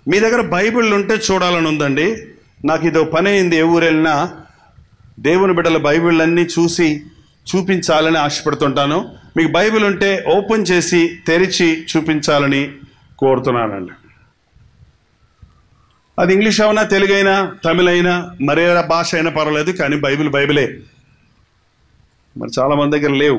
మీ దగ్గర బైబిల్ ఉంటే చూడాలని ఉందండి నాకు ఇదో పని అయింది ఏ ఊరు వెళ్ళినా దేవుని బిడ్డల బైబిల్ అన్నీ చూసి చూపించాలని ఆశపడుతుంటాను మీకు బైబిల్ ఉంటే ఓపెన్ చేసి తెరిచి చూపించాలని కోరుతున్నానండి అది ఇంగ్లీష్ అవునా తెలుగు అయినా తమిళ అయినా మరే భాష అయినా పర్వాలేదు కానీ బైబిల్ బైబిలే మరి చాలా మంది దగ్గర లేవు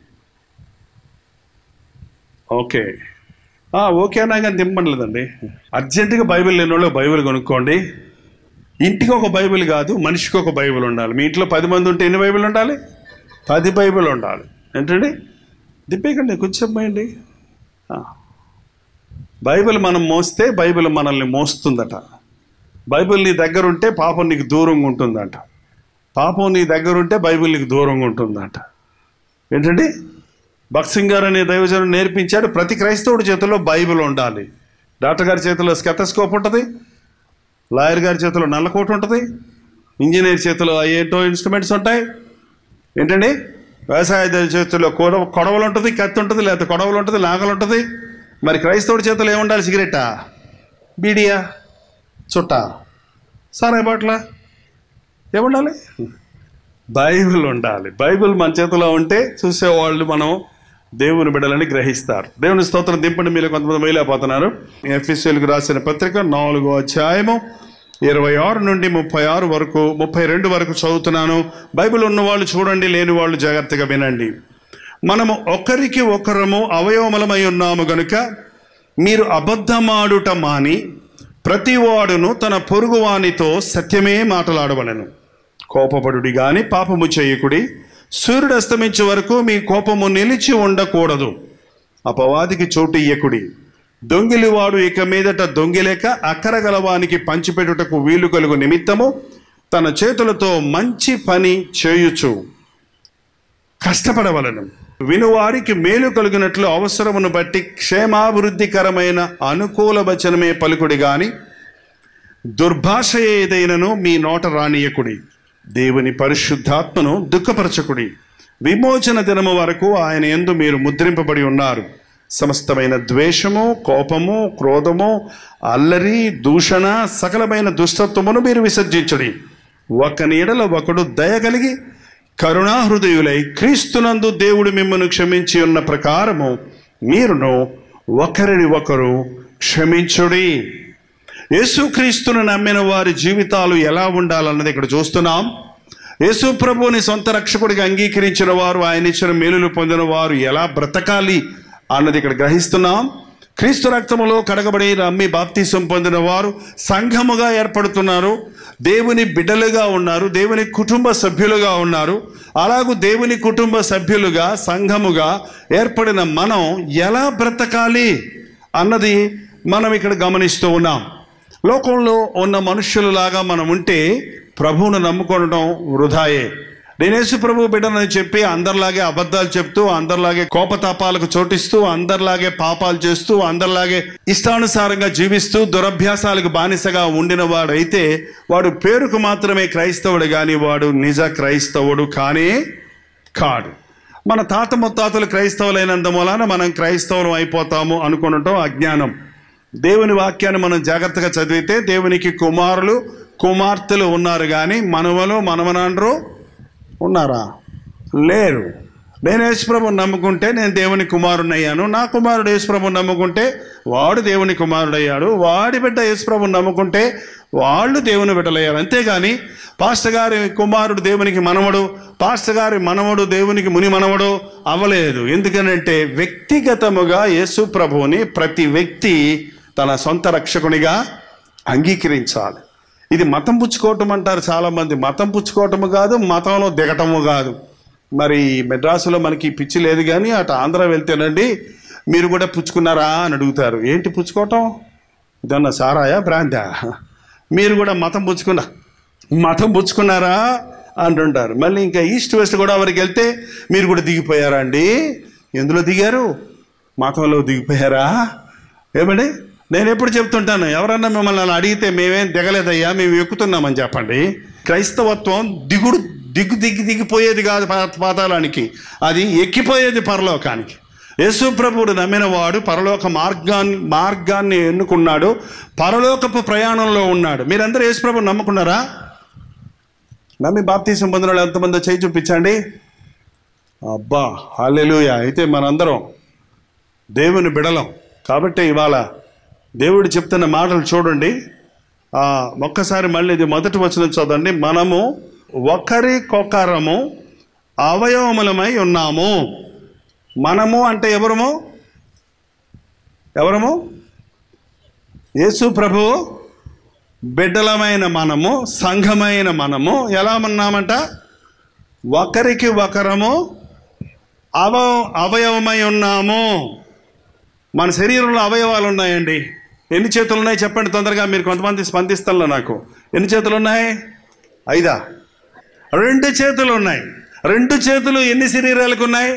ఓకే ఆ, ఓకే అన్నా కానీ దింపట్లేదండి అర్జెంటుగా బైబిల్ లేని వాళ్ళు బైబిల్ కొనుక్కోండి ఇంటికి ఒక బైబిల్ కాదు మనిషికి ఒక బైబిల్ ఉండాలి మీ ఇంట్లో పది మంది ఉంటే ఎన్ని బైబిల్ ఉండాలి పది బైబిల్ ఉండాలి ఏంటండి దిప్పేకండి కొంచెం పోయండి ఆ. బైబిల్ మనం మోస్తే బైబిల్ మనల్ని మోస్తుందట బైబిల్ నీ దగ్గర ఉంటే పాపం నీకు దూరంగా ఉంటుందంట పాపం నీ దగ్గర ఉంటే బైబిల్ నీకు దూరంగా ఉంటుందంట ఏంటండి భక్సింగ్ గారు అనే దైవజనం నేర్పించాడు ప్రతి క్రైస్తవుడి చేతిలో బైబిల్ ఉండాలి డాక్టర్ గారి చేతిలో స్కెతస్కోప్ ఉంటుంది లాయర్ గారి చేతిలో నల్లకోట ఉంటుంది ఇంజనీర్ చేతిలో ఏంటో ఇన్స్ట్రుమెంట్స్ ఉంటాయి ఏంటండి వ్యవసాయ చేతిలో కొడవ కొడవలు ఉంటుంది కత్తి ఉంటుంది లేకపోతే కొడవలు ఉంటుంది నాగలు ఉంటుంది మరి క్రైస్తవుడి చేతిలో ఏముండాలి సిగరెట్టా బీడియా చుట్టా సారా బాట్ల ఏముండాలి బైబిల్ ఉండాలి బైబిల్ మన చేతిలో ఉంటే చూసేవాళ్ళు మనం దేవుని బిడ్డలని గ్రహిస్తారు దేవుని స్తోత్రం దింపండి మీరు కొంతమంది మైలేకపోతున్నారు ఎఫ్ఎస్ఎల్కి రాసిన పత్రిక నాలుగో అధ్యాయము ఇరవై ఆరు నుండి ముప్పై ఆరు వరకు ముప్పై రెండు వరకు చదువుతున్నాను బైబిల్ ఉన్న వాళ్ళు చూడండి లేని వాళ్ళు జాగ్రత్తగా వినండి మనము ఒకరికి ఒకరము అవయవములమై ఉన్నాము గనుక మీరు అబద్ధమాడుట మాని ప్రతివాడును తన పొరుగువానితో సత్యమే మాటలాడవలెను కోపపడుడి గాని పాపము చేయకుడి సూర్యుడు అస్తమించే వరకు మీ కోపము నిలిచి ఉండకూడదు అపవాదికి చోటు ఇయ్యకుడి దొంగిలివాడు ఇక మీదట దొంగిలేక అక్కర గలవానికి పంచిపెట్టుటకు వీలు కలుగు నిమిత్తము తన చేతులతో మంచి పని చేయుచు కష్టపడవలను వినువారికి మేలు కలిగినట్లు అవసరమును బట్టి క్షేమాభివృద్ధికరమైన అనుకూల వచనమే పలుకుడి గాని దుర్భాష ఏదైనను మీ నోట రానియకుడి దేవుని పరిశుద్ధాత్మను దుఃఖపరచకుడి విమోచన దినము వరకు ఆయన ఎందు మీరు ముద్రింపబడి ఉన్నారు సమస్తమైన ద్వేషము కోపము క్రోధము అల్లరి దూషణ సకలమైన దుష్టత్వమును మీరు విసర్జించుడి ఒక నీడల ఒకడు దయ కలిగి కరుణాహృదయులై క్రీస్తునందు దేవుడు మిమ్మల్ని క్షమించి ఉన్న ప్రకారము మీరును ఒకరిని ఒకరు క్షమించుడి యేసుక్రీస్తును నమ్మిన వారి జీవితాలు ఎలా ఉండాలన్నది ఇక్కడ చూస్తున్నాం యేసు ప్రభువుని సొంత రక్షకుడిగా అంగీకరించిన వారు ఆయన ఇచ్చిన మేలులు పొందిన వారు ఎలా బ్రతకాలి అన్నది ఇక్కడ గ్రహిస్తున్నాం క్రీస్తు రక్తములో కడగబడి నమ్మి బాప్తీసం పొందిన వారు సంఘముగా ఏర్పడుతున్నారు దేవుని బిడ్డలుగా ఉన్నారు దేవుని కుటుంబ సభ్యులుగా ఉన్నారు అలాగూ దేవుని కుటుంబ సభ్యులుగా సంఘముగా ఏర్పడిన మనం ఎలా బ్రతకాలి అన్నది మనం ఇక్కడ గమనిస్తూ ఉన్నాం లోకంలో ఉన్న మనుష్యులలాగా మనం ఉంటే ప్రభువును నమ్ముకోవడం వృధాయే నేను యేసు ప్రభు బిడ్డనని చెప్పి అందరిలాగే అబద్ధాలు చెప్తూ అందరిలాగే కోపతాపాలకు చోటిస్తూ అందరిలాగే పాపాలు చేస్తూ అందరిలాగే ఇష్టానుసారంగా జీవిస్తూ దురభ్యాసాలకు బానిసగా ఉండిన వాడైతే వాడు పేరుకు మాత్రమే క్రైస్తవుడు కానీ వాడు నిజ క్రైస్తవుడు కానే కాడు మన తాత ముత్తాతలు క్రైస్తవులైనంత మూలాన మనం క్రైస్తవులం అయిపోతాము అనుకునటం అజ్ఞానం దేవుని వాక్యాన్ని మనం జాగ్రత్తగా చదివితే దేవునికి కుమారులు కుమార్తెలు ఉన్నారు కానీ మనవలు మనవనాండ్రు ఉన్నారా లేరు నేను యేసుప్రభుని నమ్ముకుంటే నేను దేవుని కుమారుని అయ్యాను నా కుమారుడు యేసుప్రభుని నమ్ముకుంటే వాడు దేవుని కుమారుడయ్యాడు వాడి బిడ్డ యేసుప్రభుని నమ్ముకుంటే వాళ్ళు దేవుని బిడ్డలయ్యారు అంతేగాని పాస్టర్ గారి కుమారుడు దేవునికి మనవడు పాస్టర్ గారి మనవడు దేవునికి ముని మనవడు అవ్వలేదు ఎందుకనంటే వ్యక్తిగతముగా యేసు ప్రభువుని ప్రతి వ్యక్తి తన సొంత రక్షకునిగా అంగీకరించాలి ఇది మతం పుచ్చుకోవటం అంటారు చాలామంది మతం పుచ్చుకోవటము కాదు మతంలో దిగటము కాదు మరి మెడ్రాసులో మనకి పిచ్చి లేదు కానీ అటు ఆంధ్ర వెళ్తేనండి మీరు కూడా పుచ్చుకున్నారా అని అడుగుతారు ఏంటి పుచ్చుకోవటం ఇదన్నా సారాయా బ్రాందా మీరు కూడా మతం పుచ్చుకున్నా మతం పుచ్చుకున్నారా అంటుంటారు మళ్ళీ ఇంకా ఈస్ట్ వెస్ట్ గోదావరికి వెళ్తే మీరు కూడా దిగిపోయారా అండి ఎందులో దిగారు మతంలో దిగిపోయారా ఏమండి నేను ఎప్పుడు చెప్తుంటాను ఎవరన్నా మిమ్మల్ని అలా అడిగితే మేమేం దిగలేదయ్యా మేము ఎక్కుతున్నామని చెప్పండి క్రైస్తవత్వం దిగుడు దిగు దిగి దిగిపోయేది కాదు పా- పాతాళానికి అది ఎక్కిపోయేది పరలోకానికి యేసు ప్రభువుడు నమ్మిన వాడు పరలోక మార్గాన్ని మార్గాన్ని ఎన్నుకున్నాడు పరలోకపు ప్రయాణంలో ఉన్నాడు మీరందరూ యేసు ప్రభువు నమ్ముకున్నారా నమ్మి బాప్తీసం పొందిన వాళ్ళు ఎంతమందో చేయి చూపించండి అబ్బా హాలెలుయ అయితే మనందరం దేవుని బిడలం కాబట్టి ఇవాళ దేవుడు చెప్తున్న మాటలు చూడండి ఆ, ఒక్కసారి మళ్ళీ ఇది మొదటి వచ్చిన చదవండి మనము ఒకరికొకరము అవయవములమై ఉన్నాము మనము అంటే ఎవరము ఎవరము యేసు ప్రభు బిడ్డలమైన మనము సంఘమైన మనము ఎలా ఉన్నామంట ఒకరికి ఒకరము అవ అవయవమై ఉన్నాము మన శరీరంలో అవయవాలు ఉన్నాయండి ఎన్ని చేతులు ఉన్నాయి చెప్పండి తొందరగా మీరు కొంతమంది స్పందిస్తాలో నాకు ఎన్ని చేతులు ఉన్నాయి ఐదా రెండు చేతులు ఉన్నాయి రెండు చేతులు ఎన్ని శరీరాలకు ఉన్నాయి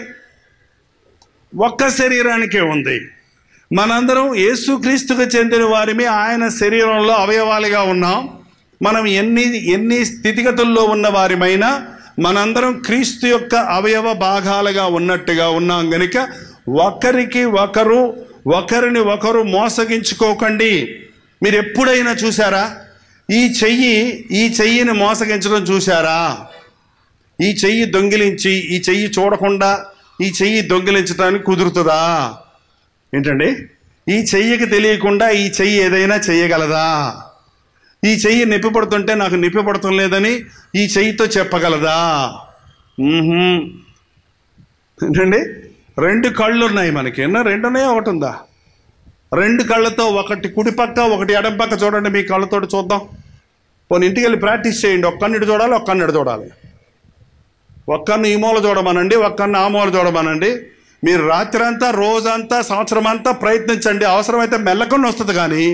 ఒక్క శరీరానికే ఉంది మనందరం యేసుక్రీస్తుకు చెందిన వారిమి ఆయన శరీరంలో అవయవాలుగా ఉన్నాం మనం ఎన్ని ఎన్ని స్థితిగతుల్లో ఉన్న వారిమైనా మనందరం క్రీస్తు యొక్క అవయవ భాగాలుగా ఉన్నట్టుగా ఉన్నాం గనుక ఒకరికి ఒకరు ఒకరిని ఒకరు మోసగించుకోకండి మీరు ఎప్పుడైనా చూసారా ఈ చెయ్యి ఈ చెయ్యిని మోసగించడం చూసారా ఈ చెయ్యి దొంగిలించి ఈ చెయ్యి చూడకుండా ఈ చెయ్యి దొంగిలించడానికి కుదురుతుందా ఏంటండి ఈ చెయ్యికి తెలియకుండా ఈ చెయ్యి ఏదైనా చెయ్యగలదా ఈ చెయ్యి నొప్పి పడుతుంటే నాకు నొప్పి పడటం లేదని ఈ చెయ్యితో చెప్పగలదా మ్మ్హ్మ్. ఏంటండి రెండు కళ్ళు ఉన్నాయి మనకి ఎన్నో రెండు ఉన్నాయా ఒకటి ఉందా రెండు కళ్ళతో ఒకటి కుడి పక్క ఒకటి ఎడం పక్క చూడండి మీ కళ్ళతోటి చూద్దాం పోనీ ఇంటికి వెళ్ళి ప్రాక్టీస్ చేయండి ఒక్క కన్నుడు చూడాలి ఒక్క కన్నుడు చూడాలి ఒక్కన్ను ఈ మూల చూడమనండి ఒక్కన్ను ఆ మూల చూడమనండి మీరు రాత్రి అంతా రోజంతా సంవత్సరం అంతా ప్రయత్నించండి అవసరమైతే మెల్లకొని వస్తుంది కానీ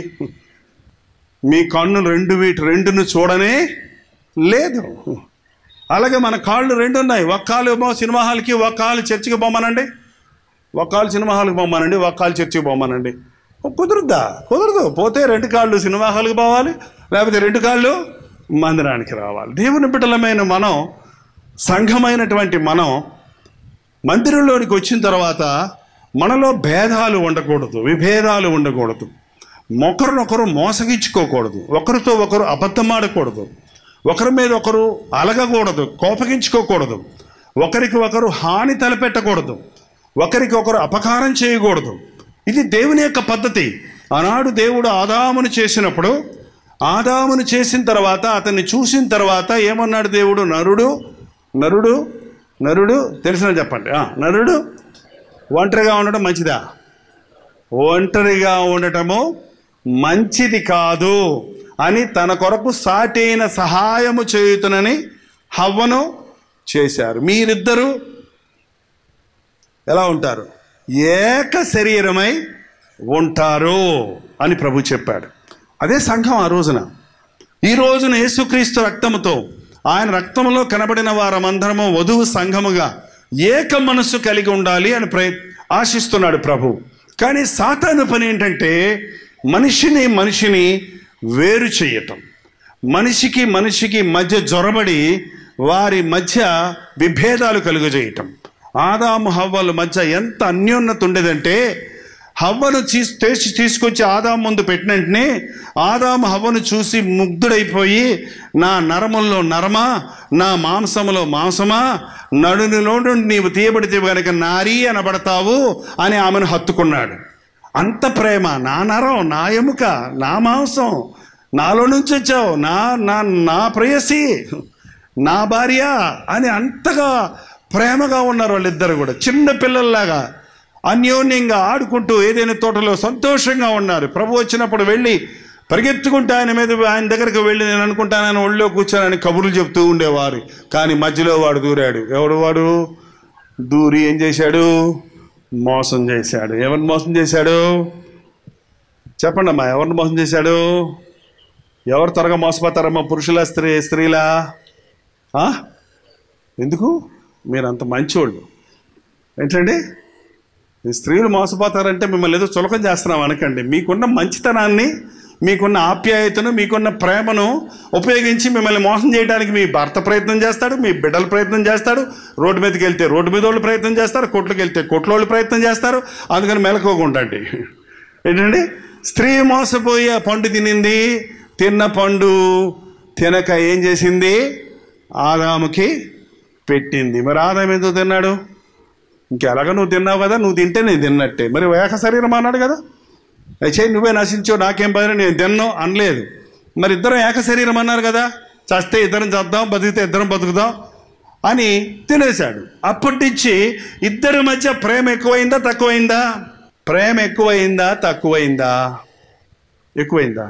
మీ కన్ను రెండు వీటి రెండును చూడనే లేదు అలాగే మన కాళ్ళు రెండు ఉన్నాయి ఒక కాలు ఏమో సినిమా హాల్కి ఒక కాలు చర్చికి పోమానండి ఒక కాలు సినిమా హాల్కి పోమానండి ఒక కాలు చర్చికి పోమానండి కుదురుద్దా కుదరదు పోతే రెండు కాళ్ళు సినిమా హాల్కి పోవాలి లేకపోతే రెండు కాళ్ళు మందిరానికి రావాలి దేవుని బిడ్డలమైన మనం సంఘమైనటువంటి మనం మందిరంలోనికి వచ్చిన తర్వాత మనలో భేదాలు ఉండకూడదు విభేదాలు ఉండకూడదు ఒకరినొకరు మోసగించుకోకూడదు ఒకరితో ఒకరు అబద్ధమాడకూడదు ఒకరి మీద ఒకరు అలగకూడదు కోపగించుకోకూడదు ఒకరికి ఒకరు హాని తలపెట్టకూడదు ఒకరికి ఒకరు అపకారం చేయకూడదు ఇది దేవుని యొక్క పద్ధతి ఆనాడు దేవుడు ఆదామును చేసినప్పుడు ఆదామును చేసిన తర్వాత అతన్ని చూసిన తర్వాత ఏమన్నాడు దేవుడు నరుడు నరుడు నరుడు తెలిసిన చెప్పండి ఆ, నరుడు ఒంటరిగా ఉండడం మంచిదా ఒంటరిగా ఉండటము మంచిది కాదు అని తన కొరకు సాటైన సహాయము చేయుతునని హవ్వను చేశారు మీరిద్దరూ ఎలా ఉంటారు ఏక శరీరమై ఉంటారు అని ప్రభు చెప్పాడు అదే సంఘం ఆ రోజున ఈ రోజున యేసుక్రీస్తు రక్తముతో ఆయన రక్తములో కనబడిన వారమందరము వధువు సంఘముగా ఏక మనస్సు కలిగి ఉండాలి అని ప్రయ ఆశిస్తున్నాడు ప్రభు కానీ సాతాను పని ఏంటంటే మనిషిని మనిషిని వేరు చేయటం మనిషికి మనిషికి మధ్య జొరబడి వారి మధ్య విభేదాలు కలుగజేయటం ఆదాము హవ్వల మధ్య ఎంత అన్యోన్నత ఉండేదంటే హవ్వను తీసి తెచ్చి తీసుకొచ్చి ఆదాము ముందు పెట్టిన వెంటనే ఆదాము హవ్వను చూసి ముగ్ధుడైపోయి నా నరముల్లో నరమా నా మాంసములో మాంసమా నడునిలో నుండి నీవు తీయబడితే కనుక నారీ అనబడతావు అని ఆమెను హత్తుకున్నాడు అంత ప్రేమ నా నరం నా ఎముక నా మాంసం నాలో నుంచి వచ్చావు నా నా నా ప్రేయసి నా భార్య అని అంతగా ప్రేమగా ఉన్నారు వాళ్ళిద్దరు కూడా చిన్న పిల్లల్లాగా అన్యోన్యంగా ఆడుకుంటూ ఏదైనా తోటలో సంతోషంగా ఉన్నారు ప్రభు వచ్చినప్పుడు వెళ్ళి పరిగెత్తుకుంటూ ఆయన మీద ఆయన దగ్గరికి వెళ్ళి నేను అనుకుంటాను ఆయన ఒళ్ళో కూర్చొని కబుర్లు చెప్తూ ఉండేవారు కానీ మధ్యలో వాడు దూరాడు ఎవడు వాడు దూరి ఏం చేశాడు మోసం చేశాడు ఎవరిని మోసం చేశాడు చెప్పండి అమ్మా ఎవరిని మోసం చేశాడు ఎవరు త్వరగా మోసపోతారమ్మా పురుషుల స్త్రీ స్త్రీలా ఆ? ఎందుకు మీరు అంత మంచోళ్ళు ఏంటండి ఈ స్త్రీలు మోసపోతారంటే మిమ్మల్ని ఏదో చులకం చేస్తున్నాం అనకండి మీకున్న మంచితనాన్ని మీకున్న ఆప్యాయతను మీకున్న ప్రేమను ఉపయోగించి మిమ్మల్ని మోసం చేయడానికి మీ భర్త ప్రయత్నం చేస్తాడు మీ బిడ్డలు ప్రయత్నం చేస్తాడు రోడ్డు మీదకి వెళ్తే రోడ్డు మీద వాళ్ళు ప్రయత్నం చేస్తారు కొట్లోకి వెళ్తే కొట్లో వాళ్ళు ప్రయత్నం చేస్తారు అందుకని మెలకోకుండండి ఏంటండి స్త్రీ మోసపోయి ఆ పండు తినింది తిన్న పండు తినక ఏం చేసింది ఆదాముకి పెట్టింది మరి ఆదాం ఎందుకు తిన్నాడు ఇంకెలాగ నువ్వు తిన్నావు కదా నువ్వు తింటే నేను తిన్నట్టే మరి ఏక శరీరం అన్నాడు కదా అయితే నువ్వే నశించావు నాకేం పని నేను తిన్నాను అనలేదు మరి ఇద్దరం ఏక శరీరం అన్నారు కదా చస్తే ఇద్దరం చేద్దాం బతికితే ఇద్దరం బతుకుదాం అని తినేశాడు అప్పటి నుంచి ఇద్దరి మధ్య ప్రేమ ఎక్కువైందా తక్కువైందా ప్రేమ ఎక్కువైందా తక్కువైందా ఎక్కువైందా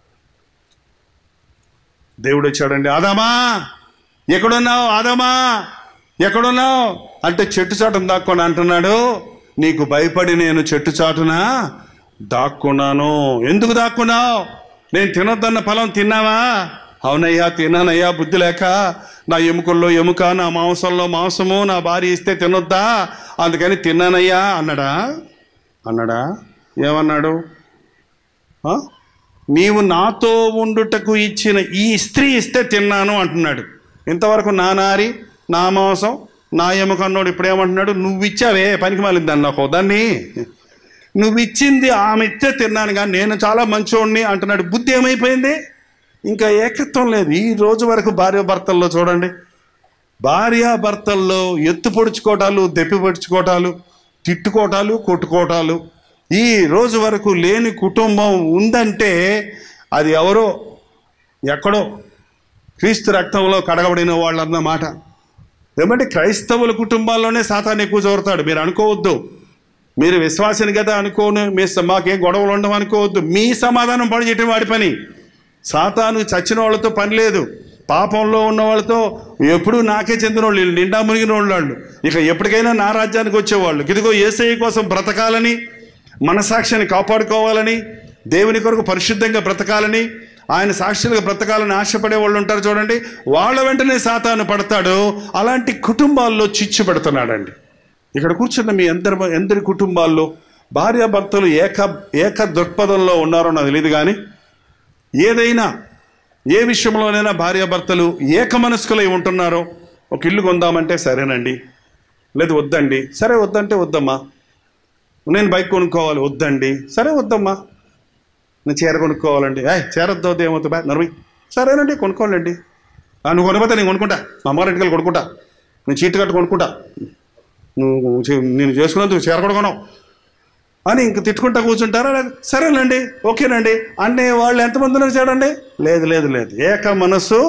దేవుడు వచ్చాడండి ఆదామా ఎక్కడున్నావు ఆదామా ఎక్కడున్నావు అంటే చెట్టు చాటును దాక్కొని అంటున్నాడు నీకు భయపడి నేను చెట్టు చాటున దాక్కున్నాను ఎందుకు దాక్కున్నావు నేను తినొద్దన్న ఫలం తిన్నావా అవునయ్యా తిన్నానయ్యా బుద్ధి లేక నా ఎముకల్లో ఎముక నా మాంసంలో మాంసము నా భార్య ఇస్తే తినొద్దా అందుకని తిన్నానయ్యా అన్నాడా అన్నాడా ఏమన్నాడు ఆ? నీవు నాతో ఉండుటకు ఇచ్చిన ఈ స్త్రీ ఇస్తే తిన్నాను అంటున్నాడు ఇంతవరకు నా నారి నా మాంసం నా ఎముక అన్నోడు ఇప్పుడు ఏమంటున్నాడు నువ్వు ఇచ్చావే పనికి మాలింది అన్న దాన్ని నువ్వు ఇచ్చింది ఆమె ఇస్తే తిన్నాను కానీ నేను చాలా మంచోడిని అంటున్నాడు బుద్ధి ఏమైపోయింది ఇంకా ఏకత్వం లేదు ఈ రోజు వరకు భార్య భర్తల్లో చూడండి భార్య భర్తల్లో ఎత్తు పొడుచుకోవటాలు దెప్పి పొడుచుకోవటాలు తిట్టుకోవటాలు కొట్టుకోవటాలు ఈ రోజు వరకు లేని కుటుంబం ఉందంటే అది ఎవరో ఎక్కడో క్రీస్తు రక్తంలో కడగబడిన వాళ్ళు అన్నమాట ఏమంటే క్రైస్తవుల కుటుంబాల్లోనే సాతాన్ని ఎక్కువ చోరుతాడు మీరు అనుకోవద్దు మీరు విశ్వాసిని కదా అనుకోను మీ స- మాకేం గొడవలు ఉండవు అనుకోవద్దు మీ సమాధానం పడి చేయటం వాడి పని సాతాను చచ్చిన వాళ్ళతో పని లేదు పాపంలో ఉన్న వాళ్ళతో ఎప్పుడూ నాకే చెందిన వాళ్ళు వీళ్ళు నిండా మునిగిన వాళ్ళు ఇక ఎప్పటికైనా నా రాజ్యానికి వచ్చేవాళ్ళు ఇదిగో ఏసఐ కోసం బ్రతకాలని మనసాక్షిని కాపాడుకోవాలని దేవుని కొరకు పరిశుద్ధంగా బ్రతకాలని ఆయన సాక్షులుగా బ్రతకాలని ఆశపడే వాళ్ళు ఉంటారు చూడండి వాళ్ళ వెంటనే సాతాను పడతాడు అలాంటి కుటుంబాల్లో చిచ్చు పెడుతున్నాడండి ఇక్కడ కూర్చున్న మీ అందరి ఎందరి కుటుంబాల్లో భార్యాభర్తలు ఏక ఏక దృక్పథంలో ఉన్నారో నాకు తెలియదు కానీ ఏదైనా ఏ విషయంలోనైనా భార్యాభర్తలు ఏక మనస్కులై ఉంటున్నారో ఒక ఇల్లు కొందామంటే సరేనండి లేదు వద్దండి సరే వద్దంటే వద్దమ్మా నేను బైక్ కొనుక్కోవాలి వద్దండి సరే వద్దమ్మా నేను చీర కొనుక్కోవాలండి ఏ చీర వద్దు ఏమవుతుంది బా నరవి సరేనండి కొనుక్కోవాలండి "ఆ, నువ్వు కొనకపోతే నేను కొనుక్కుంటా మా అమ్మగారింటికి వెళ్ళి కొనుక్కుంటా నేను చీటు కట్టు కొనుక్కుంటా నువ్వు చే- నేను చేసుకున్నందుకు చీర కూడా కొనవు అని ఇంక తిట్టుకుంటా కూర్చుంటారా లేదు, సరేనండి ఓకేనండి అనే వాళ్ళు ఎంతమంది ఉన్నారు చూడండి లేదు లేదు లేదు ఏక మనస్సు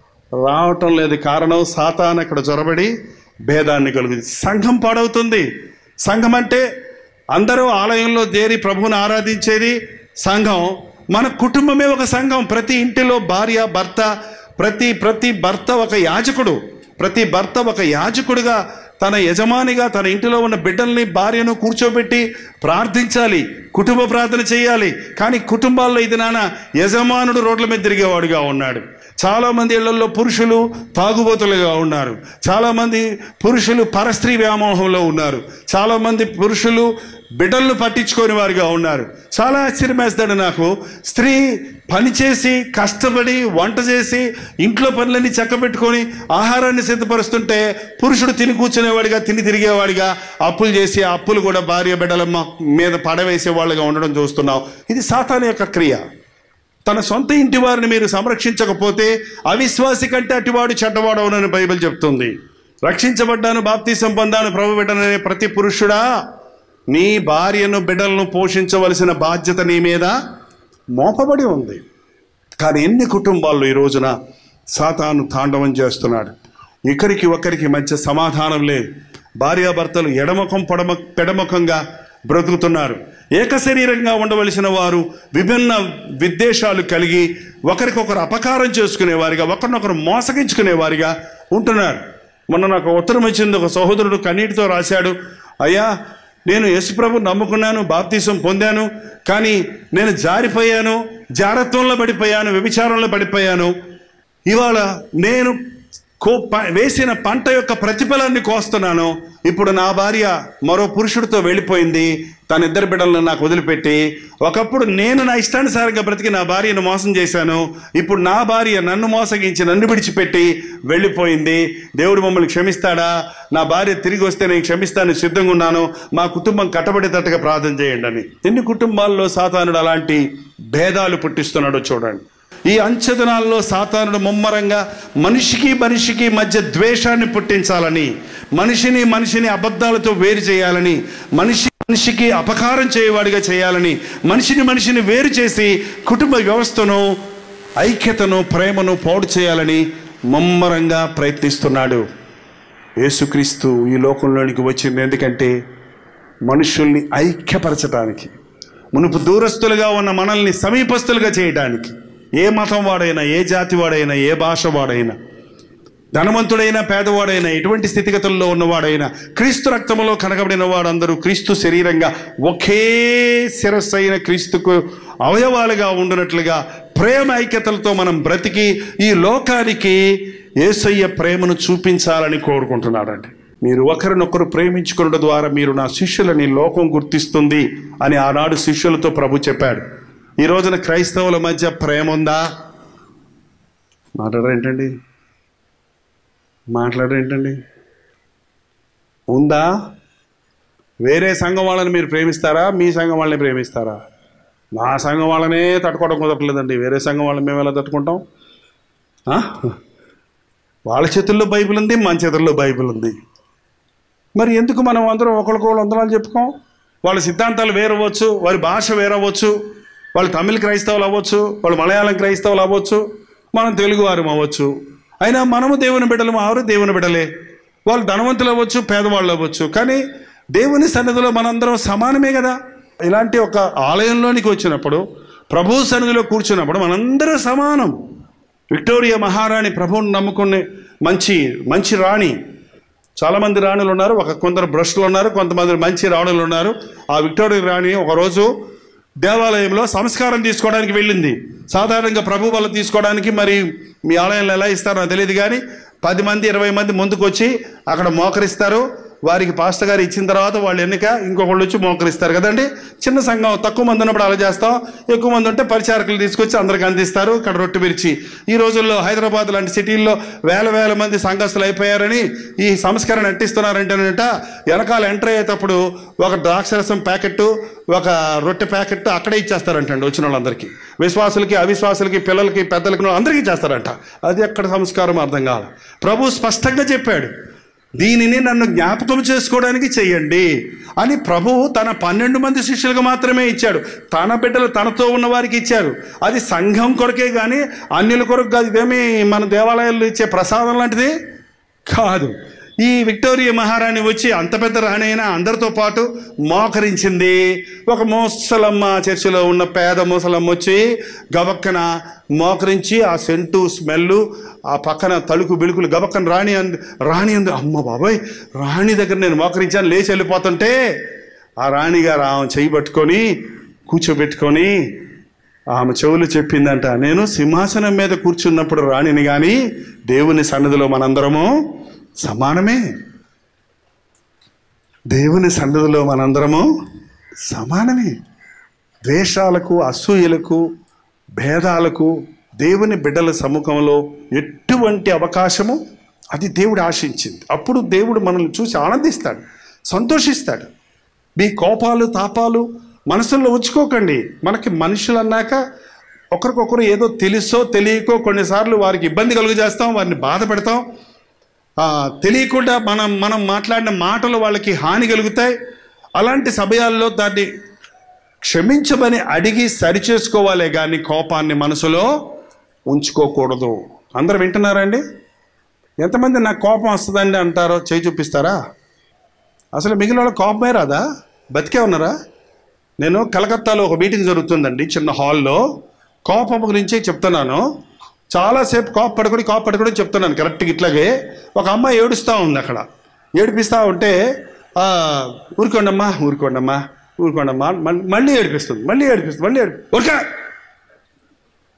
రావటం లేదు కారణం సాతాన్ అక్కడ చొరబడి భేదాన్ని కలుగుతుంది సంఘం పాడవుతుంది సంఘం అంటే అందరూ ఆలయంలో చేరి ప్రభువుని ఆరాధించేది సంఘం మన కుటుంబమే ఒక సంఘం ప్రతి ఇంటిలో భార్య భర్త ప్రతి ప్రతి భర్త ఒక యాజకుడు ప్రతి భర్త ఒక యాజకుడిగా తన యజమానిగా తన ఇంటిలో ఉన్న బిడ్డల్ని భార్యను కూర్చోబెట్టి ప్రార్థించాలి కుటుంబ ప్రార్థన చేయాలి కానీ కుటుంబాల్లో ఇది నాన్న యజమానుడు రోడ్ల మీద తిరిగేవాడుగా ఉన్నాడు చాలామంది ఇళ్లలో పురుషులు తాగుబోతులుగా ఉన్నారు చాలామంది పురుషులు పరస్త్రీ వ్యామోహంలో ఉన్నారు చాలామంది పురుషులు బిడ్డలను పట్టించుకొని వారిగా ఉన్నారు చాలా ఆశ్చర్యం వేస్తాడు నాకు స్త్రీ పనిచేసి కష్టపడి వంట చేసి ఇంట్లో పనులన్నీ చక్కబెట్టుకొని ఆహారాన్ని సిద్ధపరుస్తుంటే పురుషుడు తిని కూర్చునేవాడిగా తిని తిరిగేవాడిగా అప్పులు చేసి ఆ అప్పులు కూడా భార్య బిడ్డల మ- మీద పడవేసే వాళ్ళుగా ఉండడం చూస్తున్నాం ఇది సాతాను యొక్క క్రియ తన సొంత ఇంటి వారిని మీరు సంరక్షించకపోతే అవిశ్వాసి కంటే అటివాడు చెడ్డవాడు అవునని బైబిల్ చెప్తుంది రక్షించబడ్డాను బాప్తీసం పొందాను ప్రభు బిడ్డననే ప్రతి పురుషుడా నీ భార్యను బిడ్డలను పోషించవలసిన బాధ్యత నీ మీద మోపబడి ఉంది కానీ ఎన్ని కుటుంబాల్లో ఈ రోజున సాతాను తాండవం చేస్తున్నాడు ఇక్కడికి ఒకరికి మధ్య సమాధానం లేదు భార్యాభర్తలు ఎడముఖం పొడమ పెడముఖంగా బ్రతుకుతున్నారు ఏక శరీరంగా ఉండవలసిన వారు విభిన్న విద్వేషాలు కలిగి ఒకరికొకరు అపకారం చేసుకునేవారిగా ఒకరినొకరు మోసగించుకునేవారిగా ఉంటున్నారు మొన్న నాకు ఉత్తరం వచ్చింది ఒక సహోదరుడు కన్నీటితో రాశాడు అయ్యా నేను యేసుప్రభు నమ్ముకున్నాను బాప్తీసం పొందాను కానీ నేను జారిపోయాను జారత్వంలో పడిపోయాను వ్యభిచారంలో పడిపోయాను ఇవాళ నేను కో ప- వేసిన పంట యొక్క ప్రతిఫలాన్ని కోస్తున్నాను ఇప్పుడు నా భార్య మరో పురుషుడితో వెళ్ళిపోయింది తన ఇద్దరు బిడ్డలను నాకు వదిలిపెట్టి ఒకప్పుడు నేను నా ఇష్టానుసారంగా బ్రతికి నా భార్యను మోసం చేశాను ఇప్పుడు నా భార్య నన్ను మోసగించి నన్ను విడిచిపెట్టి వెళ్ళిపోయింది దేవుడు మమ్మల్ని క్షమిస్తాడా నా భార్య తిరిగి వస్తే నేను క్షమిస్తాను సిద్ధంగా ఉన్నాను మా కుటుంబం కట్టబడేటట్టుగా ప్రార్థన చేయండి అని ఎన్ని కుటుంబాల్లో సాతానుడు అలాంటి భేదాలు పుట్టిస్తున్నాడో చూడండి ఈ అంచెదనాల్లో సాతానుడు ముమ్మరంగా మనిషికి మనిషికి మధ్య ద్వేషాన్ని పుట్టించాలని మనిషిని మనిషిని అబద్ధాలతో వేరు చేయాలని మనిషి మనిషికి అపకారం చేయవాడిగా చేయాలని మనిషిని మనిషిని వేరు చేసి కుటుంబ వ్యవస్థను ఐక్యతను ప్రేమను పాడు చేయాలని ముమ్మరంగా ప్రయత్నిస్తున్నాడు యేసుక్రీస్తు ఈ లోకంలోనికి వచ్చింది ఎందుకంటే మనుషుల్ని ఐక్యపరచడానికి మునుపు దూరస్తులుగా ఉన్న మనల్ని సమీపస్తులుగా చేయడానికి ఏ మతం వాడైనా ఏ జాతి వాడైనా ఏ భాష వాడైనా ధనవంతుడైనా పేదవాడైనా ఎటువంటి స్థితిగతుల్లో ఉన్నవాడైనా క్రీస్తు రక్తములో కనగబడిన వాడందరూ క్రీస్తు శరీరంగా ఒకే శిరస్సైన క్రీస్తుకు అవయవాలుగా ఉండునట్లుగా ప్రేమ ఐక్యతలతో మనం బ్రతికి ఈ లోకానికి ఏసయ్య ప్రేమను చూపించాలని కోరుకుంటున్నాడండి మీరు ఒకరినొకరు ప్రేమించుకున్న ద్వారా మీరు నా శిష్యులని లోకం గుర్తిస్తుంది అని ఆనాడు శిష్యులతో ప్రభు చెప్పాడు ఈ రోజున క్రైస్తవుల మధ్య ప్రేమ ఉందా మాట్లాడరేంటండి మాట్లాడరేంటండి ఉందా వేరే సంఘం వాళ్ళని మీరు ప్రేమిస్తారా మీ సంఘం వాళ్ళని ప్రేమిస్తారా మా సంఘం వాళ్ళనే తట్టుకోవడం కుదరట్లేదండి వేరే సంఘం వాళ్ళని మేము ఎలా తట్టుకుంటాం ఆ? వాళ్ళ చేతుల్లో బైబిల్ ఉంది మన చేతుల్లో బైబిల్ ఉంది మరి ఎందుకు మనం అందరం ఒకరికొకరు వందనాలు చెప్పుకోం వాళ్ళ సిద్ధాంతాలు వేరవచ్చు వారి భాష వేరవచ్చు వాళ్ళు తమిళ క్రైస్తవులు అవ్వచ్చు వాళ్ళు మలయాళం క్రైస్తవులు అవ్వచ్చు మనం తెలుగువారం అవ్వచ్చు అయినా మనము దేవుని బిడ్డలు మారు దేవుని బిడ్డలే వాళ్ళు ధనవంతులు అవ్వచ్చు పేదవాళ్ళు అవ్వచ్చు కానీ దేవుని సన్నిధిలో మనందరం సమానమే కదా ఇలాంటి ఒక ఆలయంలోనికి వచ్చినప్పుడు ప్రభు సన్నిధిలో కూర్చున్నప్పుడు మనందరం సమానం విక్టోరియా మహారాణి ప్రభువుని నమ్ముకునే మంచి మంచి రాణి చాలామంది రాణులు ఉన్నారు ఒక కొందరు భ్రష్టులు ఉన్నారు కొంతమంది మంచి రాణులు ఉన్నారు ఆ విక్టోరియా రాణి ఒకరోజు దేవాలయంలో సంస్కారం తీసుకోవడానికి వెళ్ళింది సాధారణంగా ప్రభు వల్ల తీసుకోవడానికి మరి మీ ఆలయంలో ఎలా ఇస్తారో నాకు తెలియదు కానీ పది మంది ఇరవై మంది ముందుకు వచ్చి అక్కడ మోకరిస్తారు వారికి పాస్టర్ గారు ఇచ్చిన తర్వాత వాళ్ళు ఎన్నిక ఇంకొకళ్ళు వచ్చి మోకరిస్తారు కదండి చిన్న సంఘం తక్కువ మంది ఉన్నప్పుడు అలా చేస్తాం ఎక్కువ మంది ఉంటే పరిచారకులు తీసుకొచ్చి అందరికి అందిస్తారు ఇక్కడ రొట్టె మిర్చి ఈ రోజుల్లో హైదరాబాద్ లాంటి సిటీల్లో వేల వేల మంది సంఘస్థులు అయిపోయారని ఈ సంస్కరణ అంటిస్తున్నారంటేనంట వెనకాల ఎంటర్ అయ్యేటప్పుడు ఒక ద్రాక్షరసం ప్యాకెట్ ఒక రొట్టె ప్యాకెట్ అక్కడే ఇచ్చేస్తారంటండి వచ్చిన వాళ్ళందరికీ విశ్వాసులకి అవిశ్వాసులకి పిల్లలకి పెద్దలకి అందరికీ ఇచ్చేస్తారంట అది ఎక్కడ సంస్కారం అర్థం కావాలి ప్రభు స్పష్టంగా చెప్పాడు దీనిని నన్ను జ్ఞాపకం చేసుకోవడానికి చెయ్యండి అని ప్రభువు తన పన్నెండు మంది శిష్యులకు మాత్రమే ఇచ్చాడు తన బిడ్డలు తనతో ఉన్న వారికి ఇచ్చారు అది సంఘం కొరకే కానీ అన్యుల కొరకు కాదు ఇదేమి మన దేవాలయాల్లో ఇచ్చే ప్రసాదం లాంటిది కాదు ఈ విక్టోరియా మహారాణి వచ్చి అంత పెద్ద రాణి అయినా అందరితో పాటు మోకరించింది ఒక ముసలమ్మ చర్చిలో ఉన్న పేద ముసలమ్మ వచ్చి గబక్కన మోకరించి ఆ సెంటు స్మెల్ ఆ పక్కన తలుకు బిలుకులు గబక్కన రాణి అంది రాణి అంది అమ్మ బాబాయ్ రాణి దగ్గర నేను మోకరించాను లేచి వెళ్ళిపోతుంటే ఆ రాణిగారు ఆమె చేయి పట్టుకొని కూర్చోబెట్టుకొని ఆమె చెవులు చెప్పిందంట నేను సింహాసనం మీద కూర్చున్నప్పుడు రాణిని కానీ దేవుని సన్నిధిలో మనందరము సమానమే దేవుని సన్నిధిలో మనందరము సమానమే ద్వేషాలకు అసూయలకు భేదాలకు దేవుని బిడ్డల సముఖంలో ఎటువంటి అవకాశము అది దేవుడు ఆశించింది అప్పుడు దేవుడు మనల్ని చూసి ఆనందిస్తాడు సంతోషిస్తాడు మీ కోపాలు తాపాలు మనసుల్లో ఉంచుకోకండి మనకి మనుషులు అన్నాక ఒకరికొకరు ఏదో తెలుసో తెలియకో కొన్నిసార్లు వారికి ఇబ్బంది కలుగు చేస్తాం వారిని బాధ పెడతాం ఆ, తెలియకుండా మనం మనం మాట్లాడిన మాటలు వాళ్ళకి హాని కలుగుతాయి అలాంటి సమయాల్లో దాన్ని క్షమించమని అడిగి సరిచేసుకోవాలే కానీ కోపాన్ని మనసులో ఉంచుకోకూడదు అందరు వింటున్నారండి ఎంతమంది నాకు కోపం వస్తుందండి అంటారో చేయి చూపిస్తారా అసలు మిగిలిన వాళ్ళ కోపమే రాదా బతికే ఉన్నారా నేను కలకత్తాలో ఒక మీటింగ్ జరుగుతుందండి చిన్న హాల్లో కోపం గురించి చెప్తున్నాను చాలాసేపు కోప పడుకొని కోప పడుకొని చెప్తున్నాను కరెక్ట్గా ఇట్లాగే ఒక అమ్మాయి ఏడుస్తూ ఉంది అక్కడ ఏడిపిస్తూ ఉంటే "ఆ, ఊరుకోండమ్మా ఊరుకోండమ్మా ఊరుకోండమ్మా మళ్ళీ మళ్ళీ ఏడిపిస్తుంది మళ్ళీ ఏడిపిస్తుంది మళ్ళీ ఏడిపి ఊరికా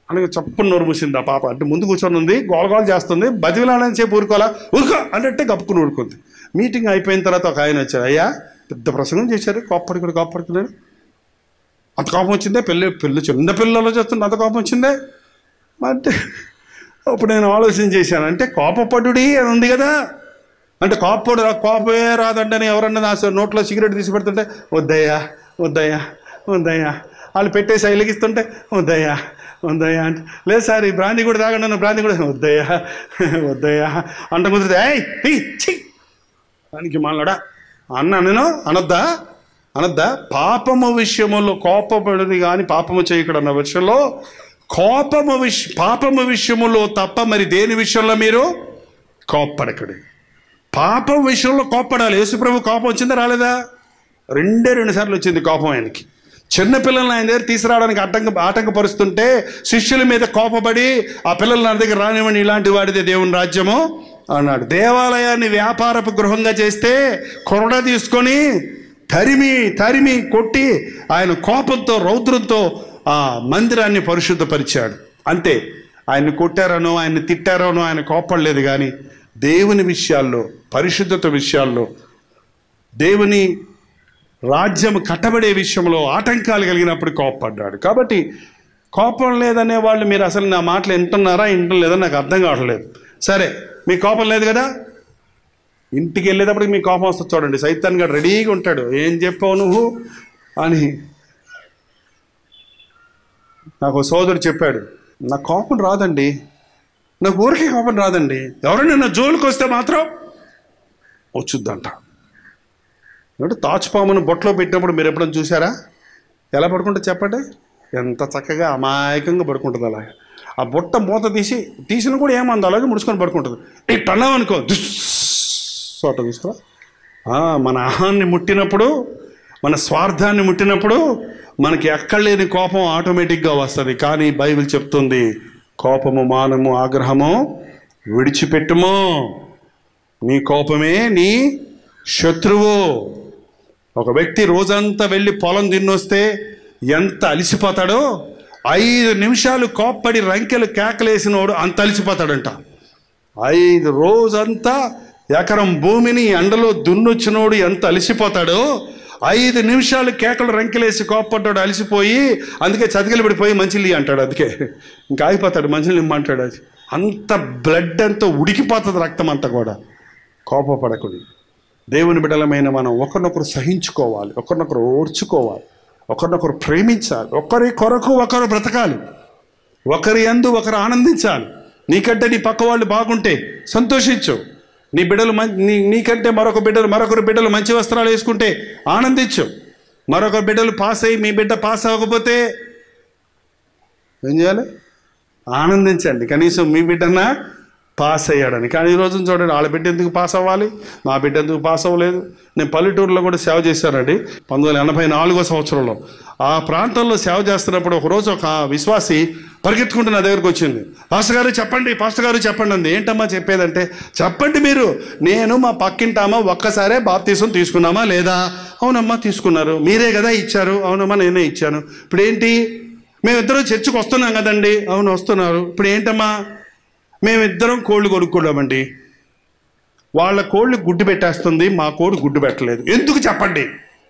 అనగా చప్పున నోరు మూసింది ఆ పాప అంటే ముందు కూర్చొని ఉంది గోల గోల చేస్తుంది బతిలాడని చెప్పి ఊరుకోవాలా ఊరుకో అన్నట్టే కప్పుకుని ఊరుకుంది మీటింగ్ అయిపోయిన తర్వాత ఒక ఆయన వచ్చారు అయ్యా పెద్ద ప్రసంగం చేశారు కోప్పడుకుని కోప్పడుకున్నాడు అంత కోపం వచ్చిందే పెళ్ళి పెళ్ళి చిన్న పిల్లలు చేస్తున్న అంత కోపం వచ్చిందే అంటే అప్పుడు నేను ఆలోచన చేశాను అంటే కోపపడుడి అని ఉంది కదా అంటే కోపడు కోపమే రాదండి ఎవరన్నా నా నోట్లో సిగరెట్ తీసి పెడుతుంటే వద్దయ్యా వద్దయ్యా వద్దయ్యా వాళ్ళు పెట్టేసి వెలిగిస్తుంటే వద్దయ్యా వద్దయ్యా అంటే లేదు సార్ ఈ బ్రాందీ కూడా తాగండి అన్న బ్రాందీ కూడా వద్దయ్యా వద్దయ్యా అంట కుదిరితే ఏయ్ తీ, ఛీ దానికి మళ్ళడా అన్న నేను అనొద్దా అనొద్దా పాపము విషయములో కోపపడిది కానీ పాపము చేయకూడదు అన్న విషయంలో కోపము విష పాపము విషయములో తప్ప మరి దేని విషయంలో మీరు కోప్పడకడు పాపం విషయంలో కోప్పడాలి యేసుప్రభు కోపం వచ్చిందా రాలేదా రెండే రెండు సార్లు వచ్చింది కోపం ఆయనకి చిన్నపిల్లల్ని ఆయన దగ్గర తీసుకురావడానికి ఆటంక ఆటంకపరుస్తుంటే శిష్యుల మీద కోపపడి ఆ పిల్లల్ని నా దగ్గర రానివ్వండి ఇలాంటి వాడిదే దేవుని రాజ్యము అన్నాడు దేవాలయాన్ని వ్యాపారపు గృహంగా చేస్తే కొరడ తీసుకొని తరిమి తరిమి కొట్టి ఆయన కోపంతో రౌద్రంతో ఆ మందిరాన్ని పరిశుద్ధపరిచాడు అంతే ఆయన్ని కొట్టారనో ఆయన్ని తిట్టారనో ఆయన కోపడలేదు కానీ దేవుని విషయాల్లో పరిశుద్ధత విషయాల్లో దేవుని రాజ్యం కట్టబడే విషయంలో ఆటంకాలు కలిగినప్పుడు కోపపడ్డాడు కాబట్టి కోపం లేదనే వాళ్ళు మీరు అసలు నా మాటలు వింటున్నారా వింటం లేదో నాకు అర్థం కావట్లేదు సరే మీ కోపం లేదు కదా ఇంటికి వెళ్ళేటప్పటికి మీ కోపం వస్తుంది చూడండి సైతాన్ గారు రెడీగా ఉంటాడు ఏం చెప్పావు నువ్వు అని నాకు ఓ సోదరుడు చెప్పాడు నా కోపం రాదండి నాకు ఊరికే కోపం రాదండి ఎవరైనా నా జోలికి వస్తే మాత్రం వచ్చుద్దంట అంటే తాచుపామును బొట్లో పెట్టినప్పుడు మీరు ఎప్పుడైనా చూసారా ఎలా పడుకుంటుంది చెప్పండి ఎంత చక్కగా అమాయకంగా పడుకుంటుంది అలా ఆ బుట్ట మూత తీసి తీసిన కూడా ఏమంది అలాగే ముడుచుకొని పడుకుంటుంది ఇట్ అన్నాం అనుకో దుస్ చోట చూసుకో మన ఆహాన్ని ముట్టినప్పుడు మన స్వార్థాన్ని ముట్టినప్పుడు మనకి ఎక్కడ లేని కోపం ఆటోమేటిక్గా వస్తుంది కానీ బైబిల్ చెప్తుంది కోపము మానము ఆగ్రహము విడిచిపెట్టుము నీ కోపమే నీ శత్రువు ఒక వ్యక్తి రోజంతా వెళ్ళి పొలం తిన్నొస్తే ఎంత అలిసిపోతాడో ఐదు నిమిషాలు కోప్పడి రంకెలు కేకలేసినోడు అంత అలిసిపోతాడంట ఐదు రోజంతా ఎకరం భూమిని ఎండలో దున్నొచ్చినోడు ఎంత అలిసిపోతాడో ఐదు నిమిషాలు కేకలు రంకెలేసి కోప్పడ్డాడు అలిసిపోయి అందుకే చతికిలు పడిపోయి మంచిలి అంటాడు అందుకే ఇంకా ఆగిపోతాడు మంచిని ఇమ్మంటాడు అది అంత బ్లడ్ అంతా ఉడికిపోతుంది రక్తం అంతా కూడా కోపపడకుడి దేవుని బిడ్డలమైన మనం ఒకరినొకరు సహించుకోవాలి ఒకరినొకరు ఓర్చుకోవాలి ఒకరినొకరు ప్రేమించాలి ఒకరి కొరకు ఒకరు బ్రతకాలి ఒకరి యందు ఒకరు ఆనందించాలి నీకంటే నీ పక్క వాళ్ళు బాగుంటే సంతోషించు నీ బిడ్డలు మం నీ నీకంటే మరొక బిడ్డలు మరొకరు బిడ్డలు మంచి వస్త్రాలు వేసుకుంటే ఆనందించు మరొక బిడ్డలు పాస్ అయ్యి మీ బిడ్డ పాస్ అవ్వకపోతే ఏం చేయాలి ఆనందించండి కనీసం మీ బిడ్డన్నా పాస్ అయ్యాడని కానీ ఈ రోజున చూడండి వాళ్ళ బిడ్డ ఎందుకు పాస్ అవ్వాలి మా బిడ్డ ఎందుకు పాస్ అవ్వలేదు నేను పల్లెటూరులో కూడా సేవ చేశానండి పంతొమ్మిది వందల ఎనభై నాలుగో సంవత్సరంలో ఆ ప్రాంతంలో సేవ చేస్తున్నప్పుడు ఒకరోజు ఒక విశ్వాసి పరిగెత్తుకుంటూ నా దగ్గరకు వచ్చింది పాస్టర్ గారు చెప్పండి పాస్టర్ గారు చెప్పండి అంది ఏంటమ్మా చెప్పేదంటే చెప్పండి మీరు నేను మా పక్కింటామా ఒక్కసారే బాప్తీసం తీసుకున్నామా లేదా అవునమ్మా తీసుకున్నారు మీరే కదా ఇచ్చారు అవునమ్మా నేనే ఇచ్చాను ఇప్పుడు ఏంటి మేమిద్దరం చర్చికి వస్తున్నాం కదండి అవును వస్తున్నారు ఇప్పుడు ఏంటమ్మా మేమిద్దరం కోళ్ళు కొనుక్కున్నామండి వాళ్ళ కోళ్ళు గుడ్డు పెట్టేస్తుంది మా కోడి గుడ్డు పెట్టలేదు ఎందుకు చెప్పండి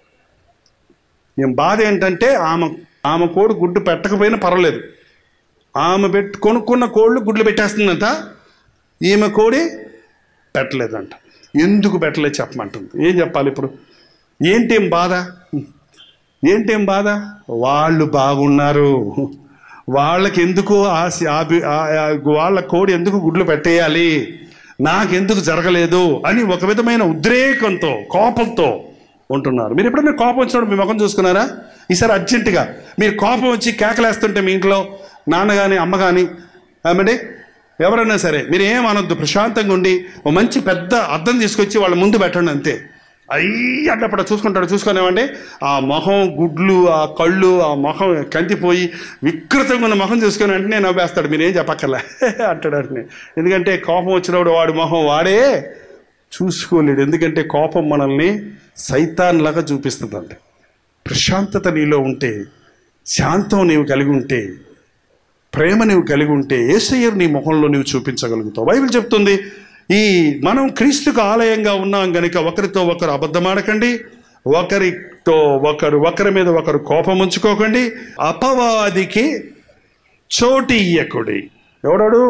ఏం బాధ ఏంటంటే ఆమె ఆమె కోడి గుడ్డు పెట్టకపోయినా పర్వాలేదు ఆమె పెట్టు కొనుక్కున్న కోళ్ళు గుడ్లు పెట్టేస్తుందంట ఈమె కోడి పెట్టలేదంట ఎందుకు పెట్టలేదు చెప్పమంటుంది ఏం చెప్పాలి ఇప్పుడు ఏంటేం బాధ ఏంటేం బాధ వాళ్ళు బాగున్నారు వాళ్ళకి ఎందుకు ఆశ ఆపి- ఆ- ఆ- వాళ్ళ కోడి ఎందుకు గుడ్లు పెట్టేయాలి నాకెందుకు జరగలేదు అని ఒక విధమైన ఉద్రేకంతో కోపంతో ఉంటున్నారు మీరు ఎప్పుడైనా కోపం వచ్చినప్పుడు మీ ముఖం చూసుకున్నారా ఈసారి అర్జెంటుగా మీరు కోపం వచ్చి కేకలేస్తుంటే మీ ఇంట్లో నాన్న కానీ అమ్మ కానీ ఏమండి ఎవరైనా సరే మీరు ఏం అనొద్దు ప్రశాంతంగా ఉండి ఓ మంచి పెద్ద అద్దం తీసుకొచ్చి వాళ్ళ ముందు పెట్టండి అంతే అయ్యి అన్నప్పుడు చూసుకుంటాడు చూసుకునేవండి ఆ మొహం గుడ్లు ఆ కళ్ళు ఆ మొహం కంతిపోయి వికృతంగా ఉన్న మొహం చూసుకొని వెంటనే నవ్వేస్తాడు మీరేం చెప్పక్కర్లే అంటాడు వెంటనే ఎందుకంటే కోపం వచ్చినప్పుడు వాడి మొహం వాడే చూసుకోలేడు ఎందుకంటే కోపం మనల్ని సైతాన్లాగా చూపిస్తుందండి ప్రశాంతత నీలో ఉంటే శాంతం నీవు కలిగి ఉంటే ప్రేమ నువ్వు కలిగి ఉంటే ఏసయ్యర్ నీ ముఖంలో నువ్వు చూపించగలుగుతావు బైబిల్ చెప్తుంది ఈ మనం క్రీస్తుకు ఆలయంగా ఉన్నాం గనుక ఒకరితో ఒకరు అబద్ధమాడకండి ఒకరితో ఒకరు ఒకరి మీద ఒకరు కోపం ఉంచుకోకండి అపవాదికి చోటు ఇయ్యకుడి ఎవడాడు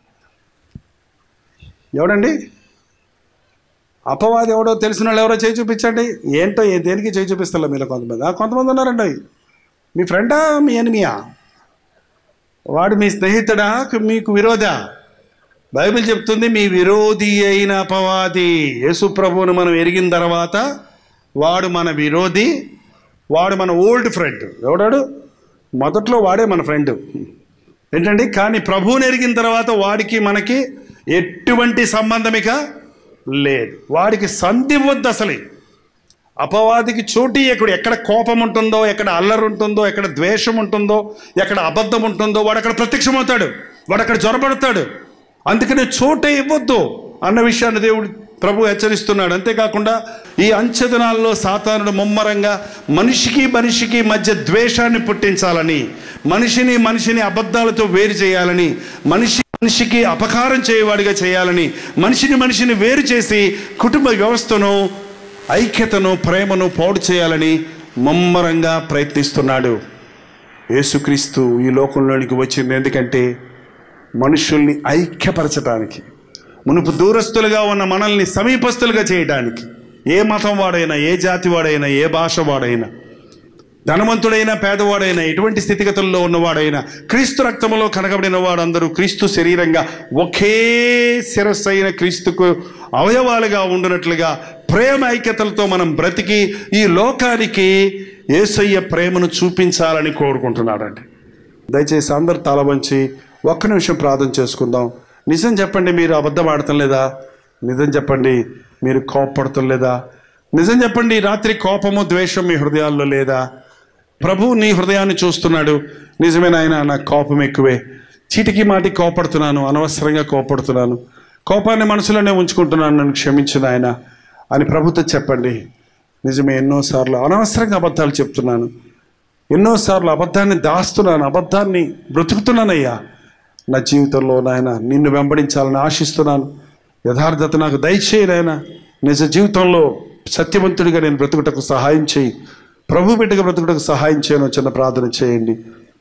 ఎవడండి అపవాది ఎవడో తెలిసిన వాళ్ళు ఎవరో చేయి చూపించండి ఏంటో ఏ దేనికి చేయి చూపిస్తాలో మీరు కొంతమంది ఆ, కొంతమంది ఉన్నారండి మీ ఫ్రెండా మీ ఎనిమియా వాడు మీ స్నేహితుడా మీకు విరోధా బైబిల్ చెప్తుంది మీ విరోధి అయిన అపవాది యేసు ప్రభువును మనం ఎరిగిన తర్వాత వాడు మన విరోధి వాడు మన ఓల్డ్ ఫ్రెండ్ ఎవడాడు మొదట్లో వాడే మన ఫ్రెండ్ ఏంటండి కానీ ప్రభువుని ఎరిగిన తర్వాత వాడికి మనకి ఎటువంటి సంబంధం ఇక లేదు వాడికి సంధి వద్దు అసలే అపవాదికి చోటు ఎక్కడ ఎక్కడ కోపం ఉంటుందో ఎక్కడ అల్లరి ఉంటుందో ఎక్కడ ద్వేషం ఉంటుందో ఎక్కడ అబద్ధం ఉంటుందో వాడు అక్కడ ప్రత్యక్షమవుతాడు వాడు అక్కడ జ్వరపడతాడు అందుకని చోటే ఇవ్వద్దు అన్న విషయాన్ని దేవుడు ప్రభు హెచ్చరిస్తున్నాడు అంతేకాకుండా ఈ అంచెదనాల్లో సాతానుడు ముమ్మరంగా మనిషికి మనిషికి మధ్య ద్వేషాన్ని పుట్టించాలని మనిషిని మనిషిని అబద్ధాలతో వేరు చేయాలని మనిషి మనిషికి అపకారం చేయవాడిగా చేయాలని మనిషిని మనిషిని వేరు చేసి కుటుంబ వ్యవస్థను ఐక్యతను ప్రేమను పాడు చేయాలని ముమ్మరంగా ప్రయత్నిస్తున్నాడు యేసుక్రీస్తు ఈ లోకంలోనికి వచ్చింది ఎందుకంటే మనుషుల్ని ఐక్యపరచడానికి మునుపు దూరస్తులుగా ఉన్న మనల్ని సమీపస్తులుగా చేయడానికి ఏ మతం వాడైనా ఏ జాతి వాడైనా ఏ భాష వాడైనా ధనవంతుడైన పేదవాడైన ఎటువంటి స్థితిగతుల్లో ఉన్నవాడైనా క్రీస్తు రక్తములో కనకబడిన వాడందరూ క్రీస్తు శరీరంగా ఒకే శిరస్సు అయిన క్రీస్తుకు అవయవాలుగా ఉండునట్లుగా ప్రేమ ఐక్యతలతో మనం బ్రతికి ఈ లోకానికి ఏసయ్య ప్రేమను చూపించాలని కోరుకుంటున్నాడండి దయచేసి అందరు తల వంచి ఒక్క నిమిషం ప్రార్థన చేసుకుందాం నిజం చెప్పండి మీరు అబద్ధం ఆడటం లేదా నిజం చెప్పండి మీరు కోపపడటం లేదా నిజం చెప్పండి ఈ రాత్రి కోపము ద్వేషం మీ హృదయాల్లో లేదా ప్రభు నీ హృదయాన్ని చూస్తున్నాడు నిజమే నాయన నాకు కోపం ఎక్కువే చీటికి మాటి కోపడుతున్నాను అనవసరంగా కోపడుతున్నాను కోపాన్ని మనసులోనే ఉంచుకుంటున్నాను నన్ను క్షమించు నాయన అని ప్రభుతో చెప్పండి నిజమే ఎన్నోసార్లు అనవసరంగా అబద్ధాలు చెప్తున్నాను ఎన్నోసార్లు అబద్ధాన్ని దాస్తున్నాను అబద్ధాన్ని బ్రతుకుతున్నానయ్యా నా జీవితంలో నాయన నిన్ను వెంబడించాలని ఆశిస్తున్నాను యథార్థత నాకు దయచేయి నాయన నిజ జీవితంలో సత్యవంతుడిగా నేను బ్రతుకుటకు సహాయం చేయి ప్రభు బిడ్డగా బ్రతుకుటకు సహాయం చేయను చిన్న ప్రార్థన చేయండి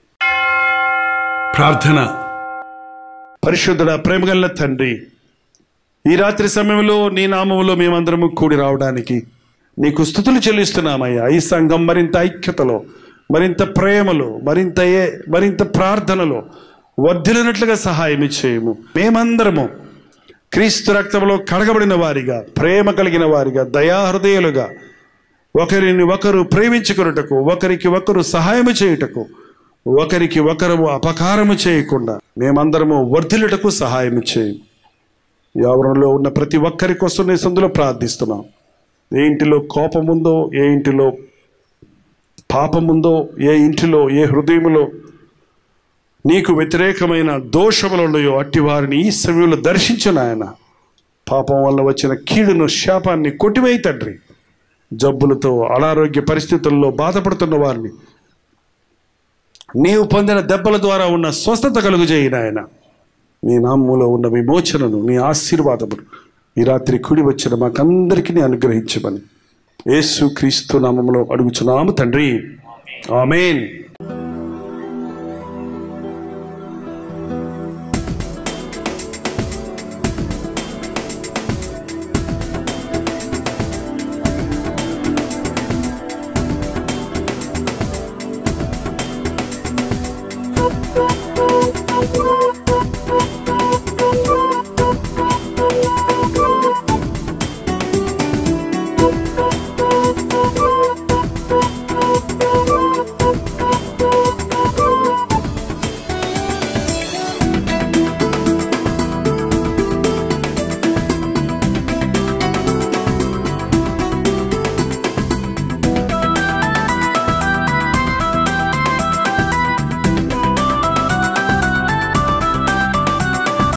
ప్రార్థన పరిశుద్ధుడ ప్రేమగల్ల తండ్రి ఈ రాత్రి సమయంలో నీ నామములో మేమందరము కూడి రావడానికి నీకు స్థుతులు చెల్లిస్తున్నామయ్యా ఈ సంఘం మరింత ఐక్యతలో మరింత ప్రేమలో మరింత ఏ మరింత ప్రార్థనలో వర్ధిలినట్లుగా సహాయం చేయము మేమందరము క్రీస్తు రక్తంలో కడగబడిన వారిగా ప్రేమ కలిగిన వారిగా దయాహృదయులుగా ఒకరిని ఒకరు ప్రేమించుకున్నటకు ఒకరికి ఒకరు సహాయము చేయుటకు ఒకరికి ఒకరు అపకారము చేయకుండా మేమందరము వర్ధిల్లుటకు సహాయం చేయం యావరంలో ఉన్న ప్రతి ఒక్కరి కోసం నేను సందులో ప్రార్థిస్తున్నాం ఏ ఇంటిలో కోపం ఉందో ఏ ఇంటిలో పాపం ఉందో ఏ ఇంటిలో ఏ హృదయములో నీకు వ్యతిరేకమైన దోషములు ఉన్నాయో అట్టి వారిని ఈ సమయంలో దర్శించిన ఆయన పాపం వల్ల వచ్చిన కీడును శాపాన్ని కొట్టివేయి తండ్రి జబ్బులతో అనారోగ్య పరిస్థితుల్లో బాధపడుతున్న వారిని నీవు పొందిన దెబ్బల ద్వారా ఉన్న స్వస్థత కలుగు చేయి నాయన నీ నామములో ఉన్న విమోచనను నీ ఆశీర్వాదమును ఈ రాత్రి కుడి వచ్చిన మాకందరికీ నీ అనుగ్రహించమని యేసు క్రీస్తు నామములో అడుగుచున్నాము తండ్రి ఆమెన్